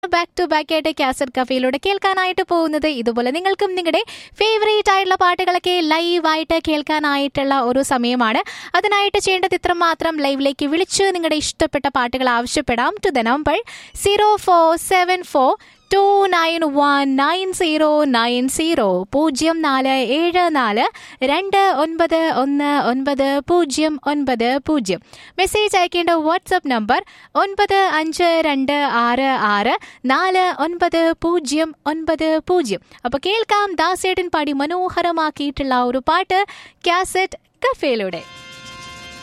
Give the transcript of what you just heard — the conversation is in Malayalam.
ബാക്ക് ടു ബാക്ക് ആയിട്ട് കാസറ്റ് കഫയിലൂടെ കേൾക്കാനായിട്ട് പോകുന്നത് ഇതുപോലെ നിങ്ങൾക്കും നിങ്ങളുടെ ഫേവറേറ്റ് ആയിട്ടുള്ള പാട്ടുകളൊക്കെ ലൈവായിട്ട് കേൾക്കാനായിട്ടുള്ള ഒരു സമയമാണ് അതിനായിട്ട് ചെയ്യേണ്ടത് ഇത്ര മാത്രം ലൈവിലേക്ക് വിളിച്ച് നിങ്ങളുടെ ഇഷ്ടപ്പെട്ട പാട്ടുകൾ ആവശ്യപ്പെടാം to the number zero four seven four two nine one nine zero nine zero പൂജ്യം നാല് ഏഴ് നാല് രണ്ട് ഒൻപത് ഒന്ന് ഒൻപത് പൂജ്യം ഒൻപത് പൂജ്യം മെസ്സേജ് അയക്കേണ്ട വാട്സപ്പ് നമ്പർ ഒൻപത് അഞ്ച് രണ്ട് ആറ് ആറ് നാല് ഒൻപത് പൂജ്യം ഒൻപത് പൂജ്യം അപ്പോൾ കേൾക്കാം ദാസേട്ടൻ പാടി മനോഹരമാക്കിയിട്ടുള്ള ഒരു പാട്ട് കാസറ്റ് കഫേയിലൂടെ